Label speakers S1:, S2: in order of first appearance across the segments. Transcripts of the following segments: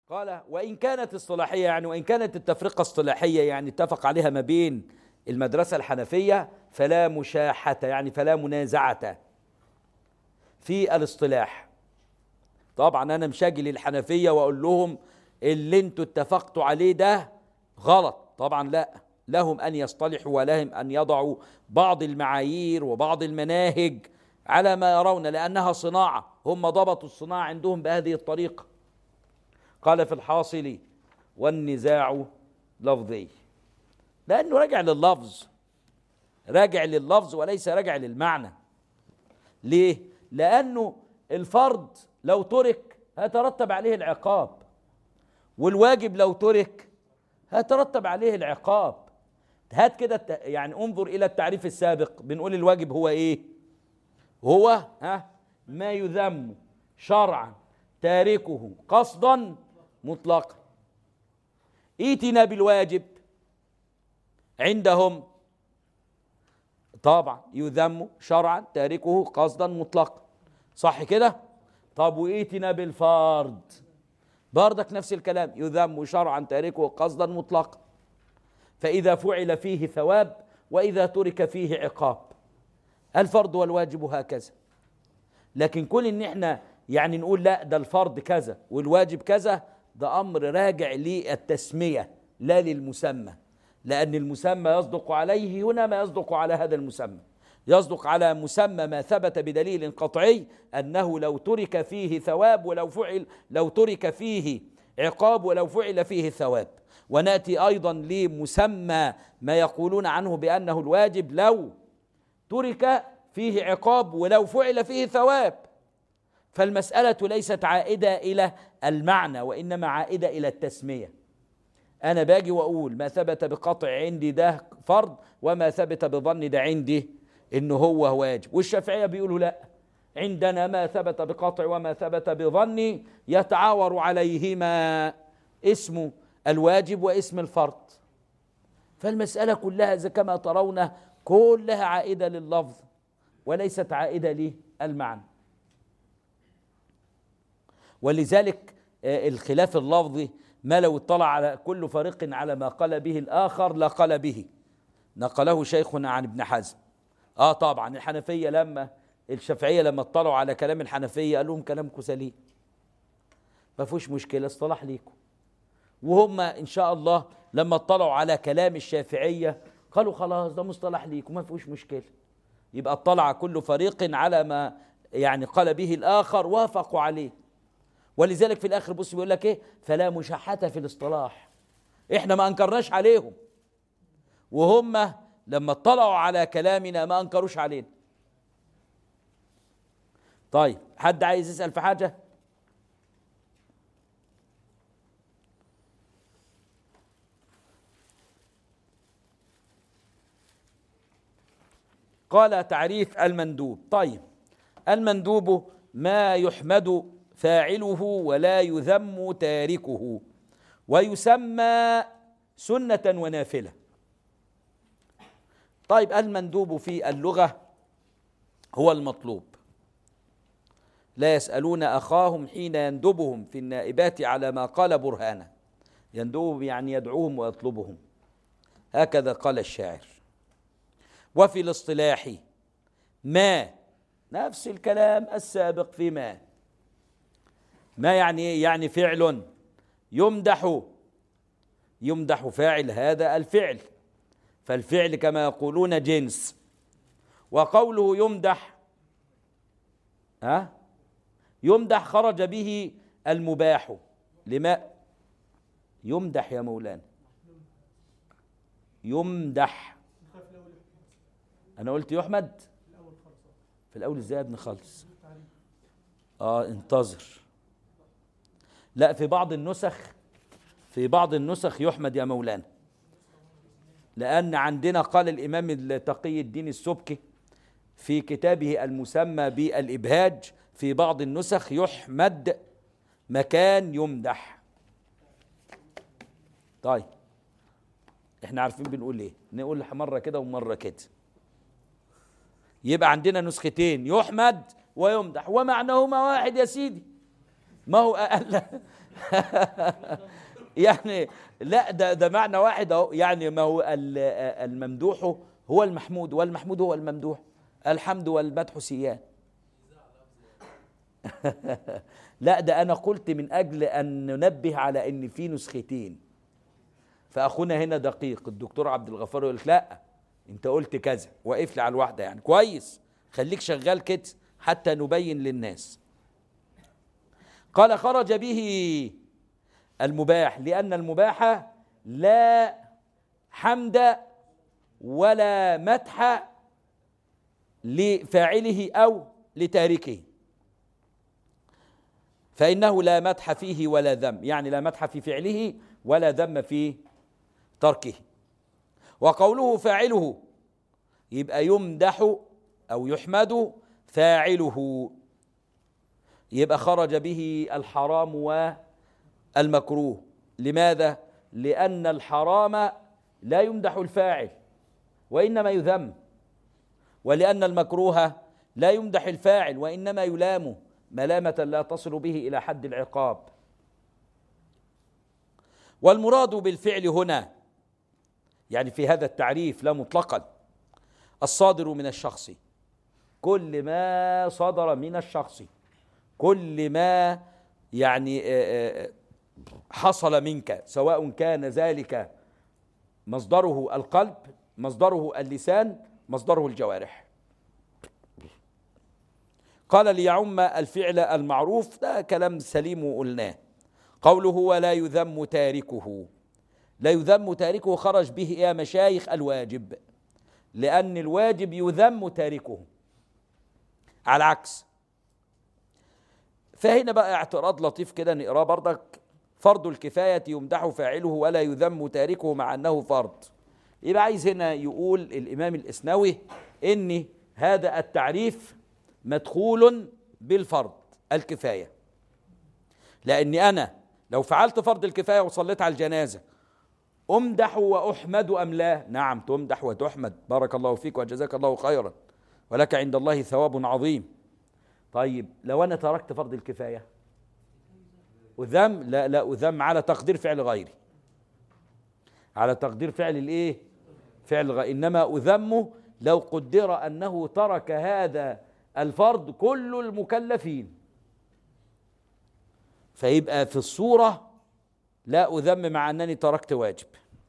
S1: قال وإن كانت اصطلاحية يعني وإن كانت التفرقة اصطلاحية يعني اتفق عليها ما بين المدرسة الحنفية فلا مشاحة يعني فلا منازعة في الاصطلاح طبعا أنا مش هاجي للحنفية وأقول لهم اللي انتوا اتفقتوا عليه ده غلط طبعا لا لهم أن يصطلحوا ولهم أن يضعوا بعض المعايير وبعض المناهج على ما يرون لأنها صناعة هم ضبطوا الصناعة عندهم بهذه الطريقة قال في الحاصل والنزاع لفظي لأنه راجع لللفظ راجع لللفظ وليس راجع للمعنى ليه؟ لأنه الفرض لو ترك هيترتب عليه العقاب والواجب لو ترك هيترتب عليه العقاب هات كده يعني انظر إلى التعريف السابق بنقول الواجب هو إيه؟ هو ها ما يذم شرعا تاركه قصدا مطلقا ايتنا بالواجب عندهم طبعا يذم شرعا تاركه قصدا مطلقا صح كده طب وايتنا بالفرض بردك نفس الكلام يذم شرعا تاركه قصدا مطلقا فإذا فعل فيه ثواب وإذا ترك فيه عقاب الفرض والواجب هكذا لكن كل ان احنا يعني نقول لا ده الفرض كذا والواجب كذا ده امر راجع للتسميه لا للمسمى لان المسمى يصدق عليه هنا ما يصدق على هذا المسمى يصدق على مسمى ما ثبت بدليل قطعي انه لو ترك فيه ثواب ولو فعل لو ترك فيه عقاب ولو فعل فيه ثواب وناتي ايضا لمسمى ما يقولون عنه بانه الواجب لو ترك فيه عقاب ولو فعل فيه ثواب فالمسألة ليست عائدة إلى المعنى وإنما عائدة إلى التسمية أنا باجي وأقول ما ثبت بقطع عندي ده فرض وما ثبت بظن ده عندي إنه هو واجب والشافعية بيقولوا لا عندنا ما ثبت بقطع وما ثبت بظن يتعاور عليهما اسم الواجب واسم الفرض فالمسألة كلها إذا كما ترون كلها عائدة لللفظ وليست عائدة للمعنى ولذلك الخلاف اللفظي ما لو اطلع على كل فريق على ما قال به الآخر لقال به نقله شيخنا عن ابن حزم اه طبعا الحنفية لما الشافعية لما اطلعوا على كلام الحنفية قال لهم كلامكم سليم ما فيهوش مشكلة اصطلح ليكم وهم ان شاء الله لما اطلعوا على كلام الشافعية قالوا خلاص ده مصطلح ليكم ما فيهوش مشكلة يبقى اطلع كل فريق على ما يعني قال به الآخر وافقوا عليه ولذلك في الاخر بص بيقول لك ايه فلا مشاحه في الاصطلاح احنا ما انكرناش عليهم وهم لما اطلعوا على كلامنا ما انكروش علينا طيب حد عايز يسال في حاجه قال تعريف المندوب طيب المندوب ما يحمد فاعله ولا يذم تاركه ويسمى سنة ونافلة طيب المندوب في اللغة هو المطلوب لا يسألون أخاهم حين يندبهم في النائبات على ما قال برهانه يندبهم يعني يدعوهم ويطلبهم هكذا قال الشاعر وفي الاصطلاح ما نفس الكلام السابق في ما ما يعني ايه يعني فعل يمدح يمدح فاعل هذا الفعل فالفعل كما يقولون جنس وقوله يمدح ها يمدح خرج به المباح لما يمدح يا مولانا يمدح انا قلت يحمد في الاول ازاي يا ابن خالص اه انتظر لا في بعض النسخ في بعض النسخ يحمد يا مولانا لأن عندنا قال الإمام تقي الدين السبكي في كتابه المسمى بالإبهاج في بعض النسخ يحمد مكان يمدح طيب احنا عارفين بنقول ايه نقول مرة كده ومرة كده يبقى عندنا نسختين يحمد ويمدح ومعناهما واحد يا سيدي ما هو أقل يعني لا ده ده معنى واحد اهو يعني ما هو الممدوح هو المحمود والمحمود هو الممدوح الحمد والمدح سيان لا ده انا قلت من اجل ان ننبه على ان في نسختين فاخونا هنا دقيق الدكتور عبد الغفار يقول لا انت قلت كذا واقف لي على الواحده يعني كويس خليك شغال كده حتى نبين للناس قال خرج به المباح لأن المباح لا حمد ولا مدح لفاعله أو لتاركه فإنه لا مدح فيه ولا ذم يعني لا مدح في فعله ولا ذم في تركه وقوله فاعله يبقى يمدح أو يحمد فاعله يبقى خرج به الحرام والمكروه لماذا لان الحرام لا يمدح الفاعل وانما يذم ولان المكروه لا يمدح الفاعل وانما يلام ملامه لا تصل به الى حد العقاب والمراد بالفعل هنا يعني في هذا التعريف لا مطلقا الصادر من الشخص كل ما صدر من الشخص كل ما يعني آه، آه، حصل منك سواء كان ذلك مصدره القلب مصدره اللسان مصدره الجوارح قال ليعم الفعل المعروف ده كلام سليم وقلناه قوله ولا يذم تاركه لا يذم تاركه خرج به يا مشايخ الواجب لأن الواجب يذم تاركه على العكس فهنا بقى اعتراض لطيف كده نقراه بردك فرض الكفاية يمدح فاعله ولا يذم تاركه مع أنه فرض يبقى عايز هنا يقول الإمام الإسنوي إن هذا التعريف مدخول بالفرض الكفاية لأني أنا لو فعلت فرض الكفاية وصليت على الجنازة أمدح وأحمد أم لا نعم تمدح وتحمد بارك الله فيك وجزاك الله خيرا ولك عند الله ثواب عظيم طيب لو انا تركت فرض الكفايه اذم لا لا اذم على تقدير فعل غيري على تقدير فعل الايه فعل غيري انما اذم لو قدر انه ترك هذا الفرض كل المكلفين فيبقى في الصوره لا اذم مع انني تركت واجب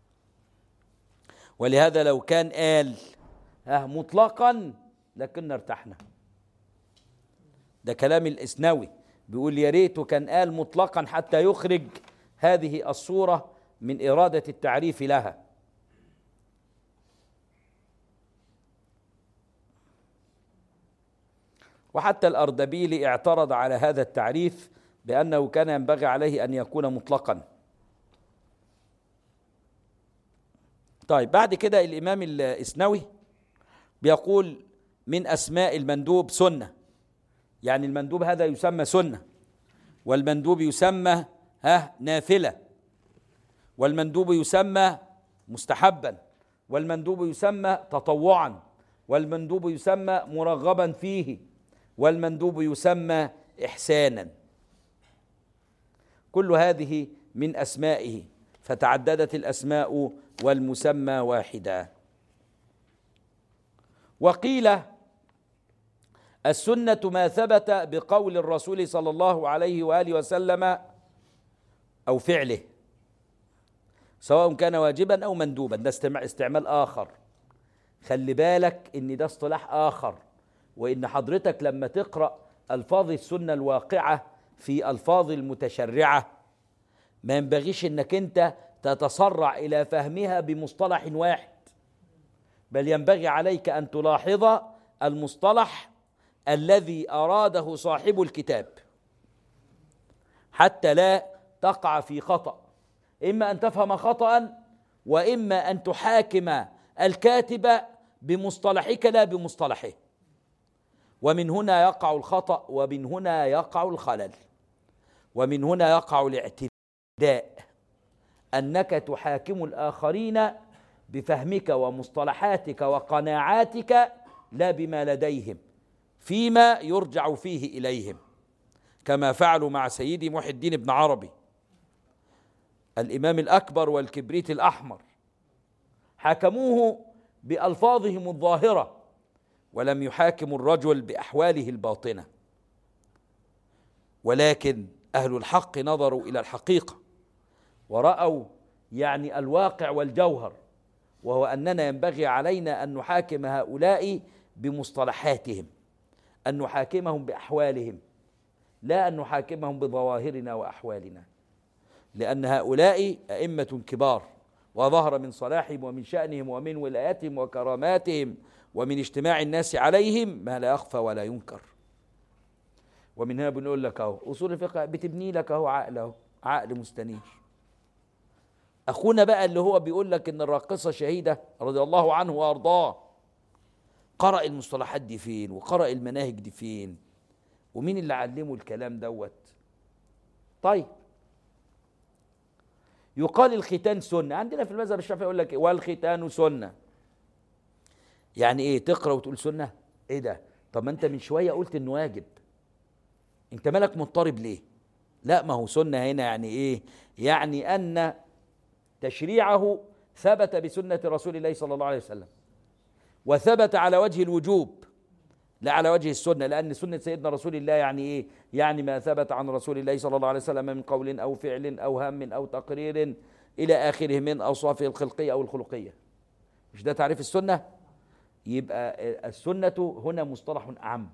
S1: ولهذا لو كان قال اه مطلقا لكن ارتحنا ده كلام الإسنوي بيقول يا ريته كان قال مطلقا حتى يخرج هذه الصورة من إرادة التعريف لها وحتى الأردبيلي اعترض على هذا التعريف بأنه كان ينبغي عليه أن يكون مطلقا طيب بعد كده الإمام الإسنوي بيقول من أسماء المندوب سنة يعني المندوب هذا يسمى سنة والمندوب يسمى ها نافلة والمندوب يسمى مستحبا والمندوب يسمى تطوعا والمندوب يسمى مرغبا فيه والمندوب يسمى إحسانا كل هذه من أسمائه فتعددت الأسماء والمسمى واحدا وقيل السنة ما ثبت بقول الرسول صلى الله عليه وآله وسلم أو فعله سواء كان واجبا أو مندوبا ده استعمال آخر خلي بالك إن ده اصطلاح آخر وإن حضرتك لما تقرأ ألفاظ السنة الواقعة في ألفاظ المتشرعة ما ينبغيش إنك أنت تتسرع إلى فهمها بمصطلح واحد بل ينبغي عليك أن تلاحظ المصطلح الذي أراده صاحب الكتاب حتى لا تقع في خطأ إما أن تفهم خطأ وإما أن تحاكم الكاتب بمصطلحك لا بمصطلحه ومن هنا يقع الخطأ ومن هنا يقع الخلل ومن هنا يقع الاعتداء أنك تحاكم الآخرين بفهمك ومصطلحاتك وقناعاتك لا بما لديهم فيما يرجع فيه إليهم كما فعلوا مع سيدي محي الدين بن عربي الإمام الأكبر والكبريت الأحمر حاكموه بألفاظهم الظاهرة ولم يحاكموا الرجل بأحواله الباطنة ولكن أهل الحق نظروا إلى الحقيقة ورأوا يعني الواقع والجوهر وهو أننا ينبغي علينا أن نحاكم هؤلاء بمصطلحاتهم أن نحاكمهم بأحوالهم لا أن نحاكمهم بظواهرنا وأحوالنا لأن هؤلاء أئمة كبار وظهر من صلاحهم ومن شأنهم ومن ولايتهم وكراماتهم ومن اجتماع الناس عليهم ما لا يخفى ولا ينكر ومن هنا بنقول لك اهو اصول الفقه بتبني لك اهو عقل اهو عقل مستنير اخونا بقى اللي هو بيقول لك ان الراقصه شهيده رضي الله عنه وارضاه قرأ المصطلحات دي فين وقرأ المناهج دي فين ومين اللي علمه الكلام دوت طيب يقال الختان سنة عندنا في المذهب الشافعي يقول لك والختان سنة يعني ايه تقرأ وتقول سنة ايه ده طب ما انت من شوية قلت انه واجب انت مالك مضطرب ليه لا ما هو سنة هنا يعني ايه يعني ان تشريعه ثبت بسنة رسول الله صلى الله عليه وسلم وثبت على وجه الوجوب لا على وجه السنة لأن سنة سيدنا رسول الله يعني إيه؟ يعني ما ثبت عن رسول الله صلى الله عليه وسلم من قول أو فعل أو هم أو تقرير إلى آخره من أوصافه الخلقية أو الخلقية مش ده تعريف السنة؟ يبقى السنة هنا مصطلح أعم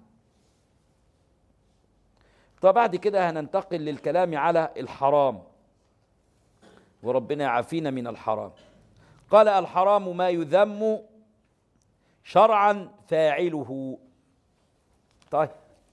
S1: طب بعد كده هننتقل للكلام على الحرام وربنا يعافينا من الحرام قال الحرام ما يذم شرعا فاعله طيب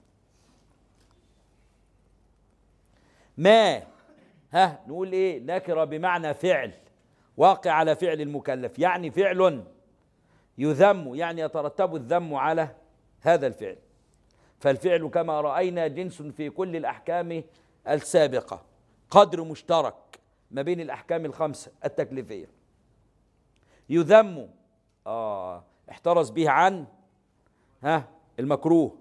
S1: ما ها نقول ايه نكره بمعنى فعل واقع على فعل المكلف يعني فعل يذم يعني يترتب الذم على هذا الفعل فالفعل كما راينا جنس في كل الاحكام السابقه قدر مشترك ما بين الاحكام الخمسه التكليفيه يذم اه احترز به عن ها المكروه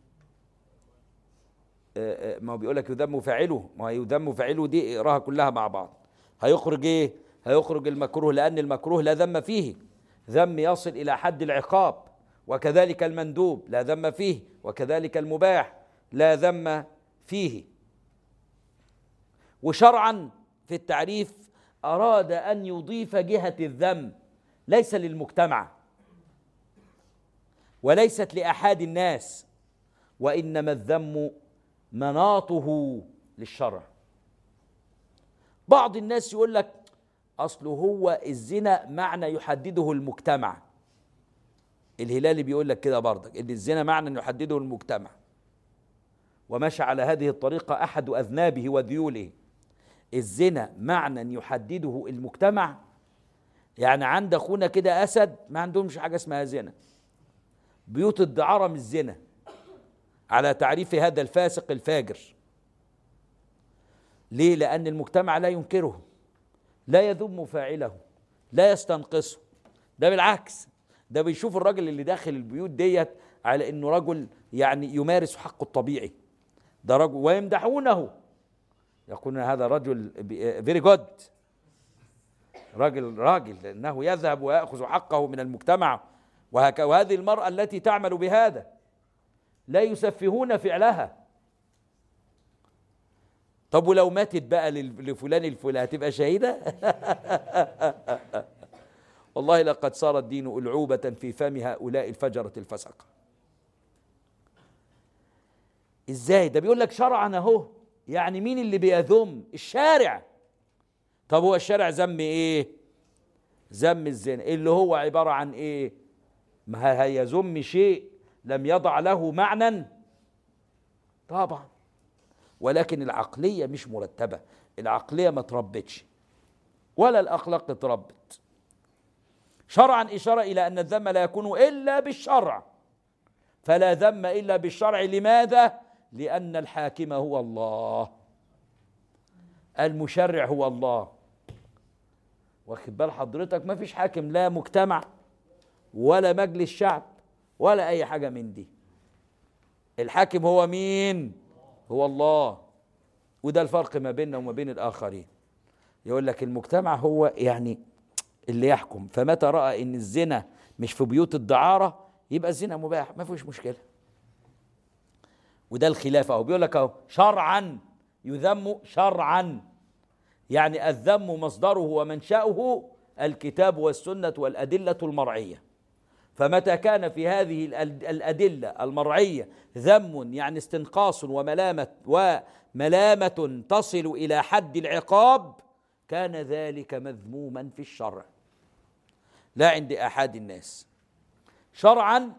S1: آه، آه، ما هو بيقول لك يذم فاعله ما هو يذم فاعله دي اقراها كلها مع بعض هيخرج ايه هيخرج المكروه لان المكروه لا ذم فيه ذم يصل الى حد العقاب وكذلك المندوب لا ذم فيه وكذلك المباح لا ذم فيه وشرعا في التعريف اراد ان يضيف جهه الذم ليس للمجتمع وليست لاحد الناس وانما الذم مناطه للشرع بعض الناس يقول لك اصله هو الزنا معنى يحدده المجتمع الهلالي بيقول لك كده برضك ان الزنا معنى يحدده المجتمع ومشى على هذه الطريقه احد اذنابه وذيوله الزنا معنى يحدده المجتمع يعني عند اخونا كده اسد ما عندهمش حاجه اسمها زنا بيوت الدعاره مش زنا على تعريف هذا الفاسق الفاجر ليه لان المجتمع لا ينكره لا يذم فاعله لا يستنقصه ده بالعكس ده بيشوف الراجل اللي داخل البيوت ديت على انه رجل يعني يمارس حقه الطبيعي ده رجل ويمدحونه يقولون هذا رجل فيري جود راجل راجل لانه يذهب وياخذ حقه من المجتمع وهذه المراه التي تعمل بهذا لا يسفهون فعلها طب ولو ماتت بقى لفلان الفلان هتبقى شهيدة والله لقد صار الدين ألعوبة في فم هؤلاء الفجرة الفسقة ازاي ده بيقول لك شرعا اهو يعني مين اللي بيذم الشارع طب هو الشارع ذم ايه ذم الزنا اللي هو عبارة عن ايه ما هيذم شيء لم يضع له معنى طبعا ولكن العقليه مش مرتبه العقليه ما تربتش ولا الاخلاق اتربت شرعا اشاره الى ان الذم لا يكون الا بالشرع فلا ذم الا بالشرع لماذا لان الحاكم هو الله المشرع هو الله واخد بال حضرتك ما فيش حاكم لا مجتمع ولا مجلس شعب ولا اي حاجه من دي الحاكم هو مين هو الله وده الفرق ما بيننا وما بين الاخرين يقول لك المجتمع هو يعني اللي يحكم فمتى راى ان الزنا مش في بيوت الدعاره يبقى الزنا مباح ما فيش مشكله وده الخلاف اهو بيقول لك اهو شرعا يذم شرعا يعني الذم مصدره ومنشأه الكتاب والسنة والأدلة المرعية فمتى كان في هذه الأدلة المرعية ذم يعني استنقاص وملامة وملامة تصل إلى حد العقاب كان ذلك مذموما في الشرع لا عند أحد الناس شرعا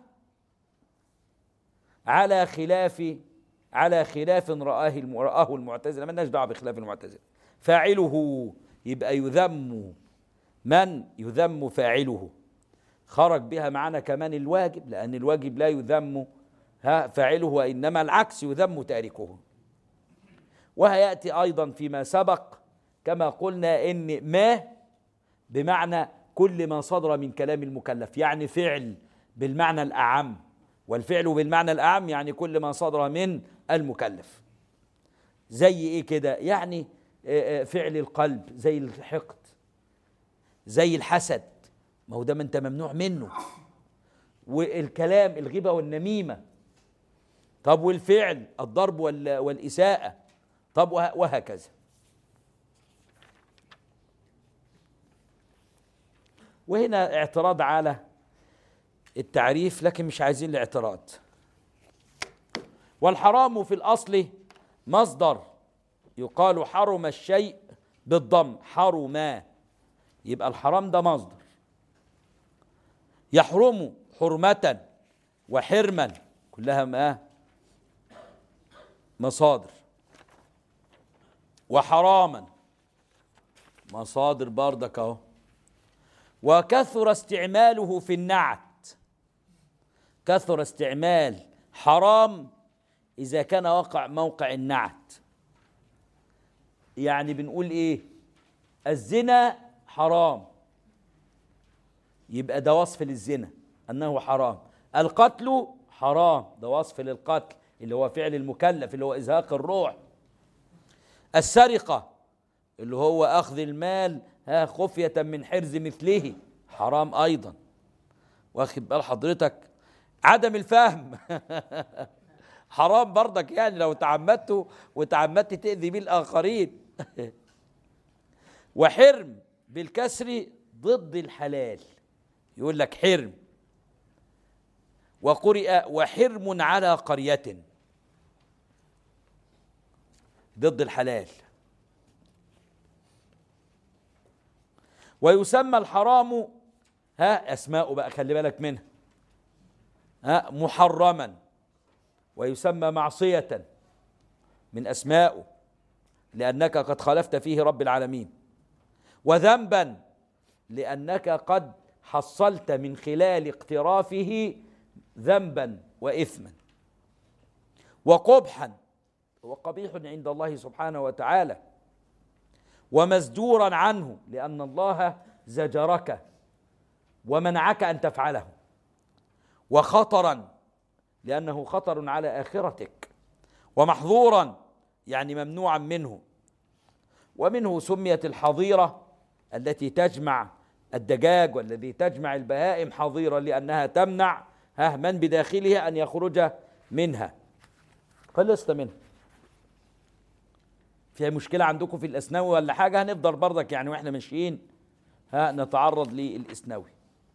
S1: على خلاف على خلاف رآه رآه المعتزلة ما دعوة بخلاف المعتزلة فاعله يبقى يذم من يذم فاعله خرج بها معنا كمان الواجب لأن الواجب لا يذم ها فاعله وإنما العكس يذم تاركه وهيأتي أيضا فيما سبق كما قلنا إن ما بمعنى كل ما صدر من كلام المكلف يعني فعل بالمعنى الأعم والفعل بالمعنى الأعم يعني كل ما صدر من المكلف زي إيه كده يعني فعل القلب زي الحقد زي الحسد ما هو ده ما انت ممنوع منه والكلام الغيبة والنميمة طب والفعل الضرب والإساءة طب وهكذا وهنا اعتراض على التعريف لكن مش عايزين الاعتراض والحرام في الأصل مصدر يقال حرم الشيء بالضم حرما يبقى الحرام ده مصدر يحرم حرمة وحرما كلها ما مصادر وحراما مصادر بردك اهو وكثر استعماله في النعت كثر استعمال حرام إذا كان وقع موقع النعت يعني بنقول إيه الزنا حرام يبقى ده وصف للزنا أنه حرام القتل حرام ده وصف للقتل اللي هو فعل المكلف اللي هو إزهاق الروح السرقة اللي هو أخذ المال ها خفية من حرز مثله حرام أيضا واخد بال حضرتك عدم الفهم حرام برضك يعني لو تعمدت وتعمدت تأذي بيه الآخرين وحرم بالكسر ضد الحلال يقول لك حرم وقرئ وحرم على قرية ضد الحلال ويسمى الحرام ها اسماء بقى خلي بالك منها ها محرما ويسمى معصية من أسمائه لأنك قد خالفت فيه رب العالمين وذنبا لأنك قد حصلت من خلال اقترافه ذنبا وإثما وقبحا وقبيح عند الله سبحانه وتعالى ومزجورا عنه لأن الله زجرك ومنعك أن تفعله وخطرا لأنه خطر على آخرتك ومحظورا يعني ممنوعا منه ومنه سميت الحظيرة التي تجمع الدجاج والذي تجمع البهائم حظيرة لأنها تمنع ها من بداخلها أن يخرج منها خلصت منها فيها مشكلة عندكم في الأسنوي ولا حاجة هنفضل برضك يعني وإحنا ماشيين ها نتعرض للإسنوي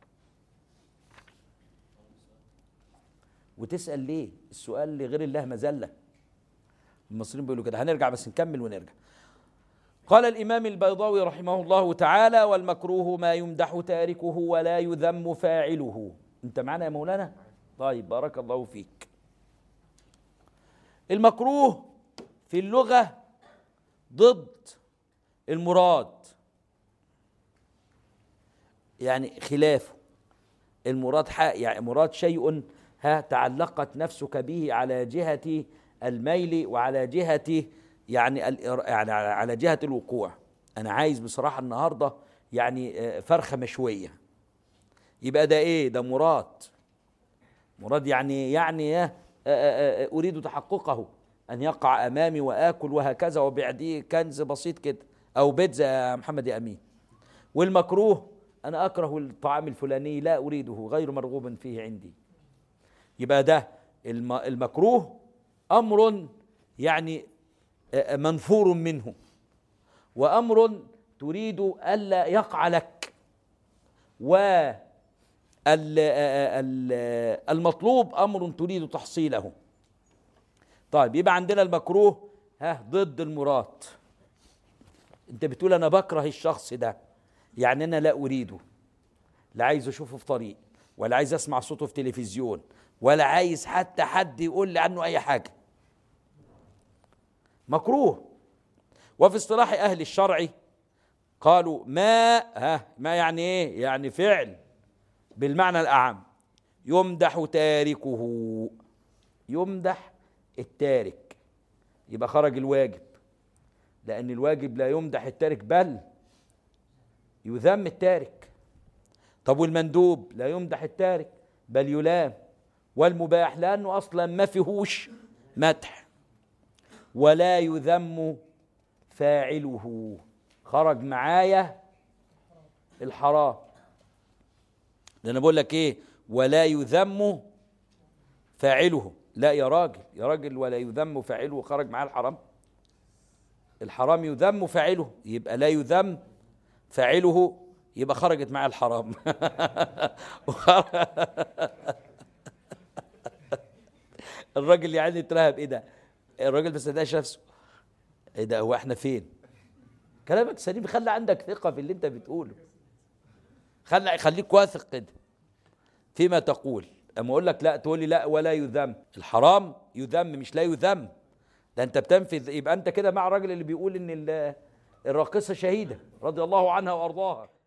S1: وتسأل ليه السؤال لغير الله مذلة المصريين بيقولوا كده هنرجع بس نكمل ونرجع قال الإمام البيضاوي رحمه الله تعالى والمكروه ما يمدح تاركه ولا يذم فاعله أنت معنا يا مولانا طيب بارك الله فيك المكروه في اللغة ضد المراد يعني خلافه المراد يعني مراد شيء ها تعلقت نفسك به على جهة الميل وعلى جهة يعني يعني على جهة الوقوع أنا عايز بصراحة النهاردة يعني آه، فرخة مشوية يبقى ده إيه ده مراد مراد يعني يعني آه، آه، أريد تحققه أن يقع أمامي وآكل وهكذا وبعديه كنز بسيط كده او بيتزا يا محمد يا امين والمكروه انا اكره الطعام الفلاني لا اريده غير مرغوب فيه عندي يبقى ده الم- المكروه امر يعني آه، منفور منه وامر تريد الا يقع لك و ال- ال- المطلوب امر تريد تحصيله طيب يبقى عندنا المكروه ها ضد المراد انت بتقول انا بكره الشخص ده يعني انا لا اريده لا عايز اشوفه في طريق ولا عايز اسمع صوته في تلفزيون ولا عايز حتى حد يقول لي عنه اي حاجه مكروه وفي اصطلاح اهل الشرع قالوا ما ها ما يعني ايه يعني فعل بالمعنى الاعم يمدح تاركه يمدح التارك يبقى خرج الواجب لان الواجب لا يمدح التارك بل يذم التارك طب والمندوب لا يمدح التارك بل يلام والمباح لانه اصلا ما فيهوش مدح ولا يذم فاعله خرج معايا الحرام ده انا بقول لك ايه ولا يذم فاعله لا يا راجل يا راجل ولا يذم فاعله خرج معاه الحرام الحرام يذم فاعله يبقى لا يذم فاعله يبقى خرجت معاه الحرام الراجل يعني اترهب ايه ده الراجل ما صدقش نفسه ايه ده هو احنا فين كلامك سليم خلي عندك ثقة في اللي انت بتقوله خلي خليك واثق كده فيما تقول اما اقول لك لا تقول لي لا ولا يذم الحرام يذم مش لا يذم ده انت بتنفذ يبقى انت كده مع الراجل اللي بيقول ان ال- الراقصة شهيدة رضي الله عنها وارضاها